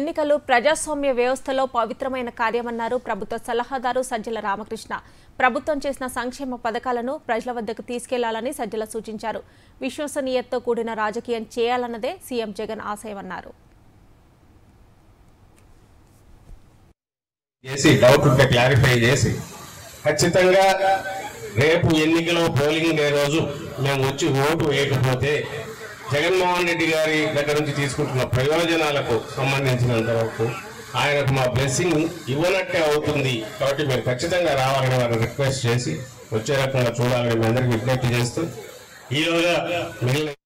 ఎన్నికలు ప్రజాస్వామ్య వ్యవస్థలో పవిత్రమైన కార్యమన్నారు ప్రభుత్వ సలహాదారు సజ్జల రామకృష్ణ ప్రభుత్వం చేసిన సంక్షేమ పథకాలను ప్రజల వద్దకు తీసుకెళ్లాలని సజ్జల సూచించారు విశ్వసనీయతతో కూడిన రాజకీయం చేయాలన్నదే సీఎం జగన్ ఆశయమన్నారు చేసి డౌట్ ఉంటే క్లారిఫై చేసి ఖచ్చితంగా రేపు ఎన్నికలో పోలింగ్ డే రోజు మేము వచ్చి ఓటు వేయకపోతే జగన్మోహన్ రెడ్డి గారి దగ్గర నుంచి తీసుకుంటున్న ప్రయోజనాలకు సంబంధించినంత వరకు ఆయనకు మా బ్లెస్సింగ్ ఇవ్వనట్టే అవుతుంది కాబట్టి మీరు ఖచ్చితంగా రావాలని వారిని రిక్వెస్ట్ చేసి వచ్చే రకంగా చూడాలని మీ అందరికీ విజ్ఞప్తి చేస్తూ ఈలోగా మిగిలిన